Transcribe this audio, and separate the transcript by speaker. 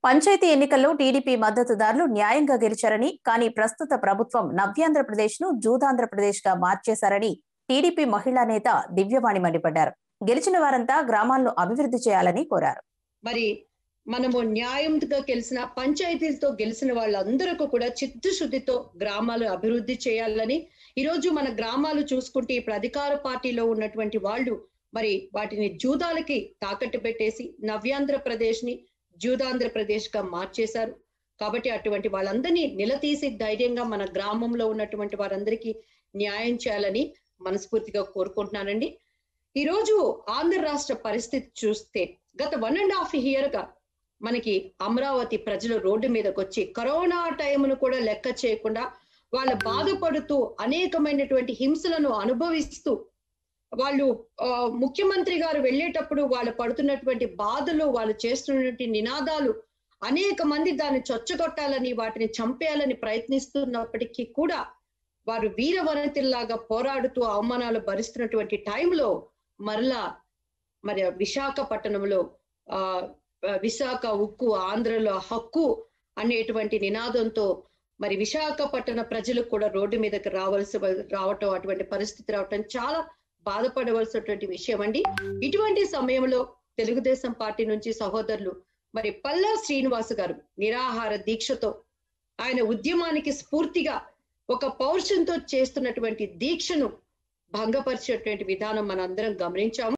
Speaker 1: పంచాయతీ ఎన్నికల్లో టీడీపీ మద్దతుదారులు న్యాయంగా గెలిచారని కానీ ప్రస్తుత ప్రభుత్వం నవ్యాంధ్రప్రదేశ్ ను జూదాంధ్రప్రదేశ్ గా మార్చేశారని టీడీపీ మహిళా నేత దివ్యవాణి మండిపడ్డారు గెలిచిన వారంతా గ్రామాలను అభివృద్ధి చేయాలని కోరారు
Speaker 2: మరి మనము న్యాయంగా గెలిచిన పంచాయతీలతో గెలిచిన వాళ్ళందరికీ కూడా చిత్తశుద్ధితో గ్రామాలు అభివృద్ధి చేయాలని ఈరోజు మన గ్రామాలు చూసుకుంటే ఇప్పుడు అధికార పార్టీలో ఉన్నటువంటి వాళ్ళు మరి వాటిని జూదాలకి తాకట్టు పెట్టేసి నవ్యాంధ్రప్రదేశ్ ని జూదాంధ్రప్రదేశ్ గా మార్చేశారు కాబట్టి అటువంటి వాళ్ళందరినీ నిలదీసి ధైర్యంగా మన గ్రామంలో ఉన్నటువంటి వారందరికీ న్యాయం చేయాలని మనస్ఫూర్తిగా కోరుకుంటున్నానండి ఈరోజు ఆంధ్ర రాష్ట్ర పరిస్థితి చూస్తే గత వన్ అండ్ హాఫ్ ఇయర్ గా మనకి అమరావతి ప్రజలు రోడ్డు మీదకి వచ్చి కరోనా టైంను కూడా లెక్క చేయకుండా వాళ్ళు బాధపడుతూ అనేకమైనటువంటి హింసలను అనుభవిస్తూ వాళ్ళు ఆ, ముఖ్యమంత్రి గారు వెళ్ళేటప్పుడు వాళ్ళు పడుతున్నటువంటి బాధలు వాళ్ళు చేస్తున్నటువంటి నినాదాలు అనేక మంది దాన్ని చొచ్చగొట్టాలని వాటిని చంపేయాలని ప్రయత్నిస్తున్నప్పటికీ కూడా వారు వీర వనతిల్లాగా పోరాడుతూ అవమానాలు భరిస్తున్నటువంటి టైంలో మరలా మరి విశాఖపట్నంలో ఆ విశాఖ ఉక్కు ఆంధ్రలో హక్కు అనేటువంటి నినాదంతో మరి విశాఖపట్టణ ప్రజలు కూడా రోడ్డు మీదకి రావాల్సి రావటం అటువంటి పరిస్థితి రావటం చాలా బాధపడవలసినటువంటి విషయం అండి ఇటువంటి సమయంలో తెలుగుదేశం పార్టీ నుంచి సహోదరులు మరి పల్లా శ్రీనివాస్ గారు నిరాహార దీక్షతో ఆయన ఉద్యమానికి స్ఫూర్తిగా ఒక పౌరుషంతో చేస్తున్నటువంటి దీక్షను భంగపరిచేటువంటి విధానం మనందరం గమనించాము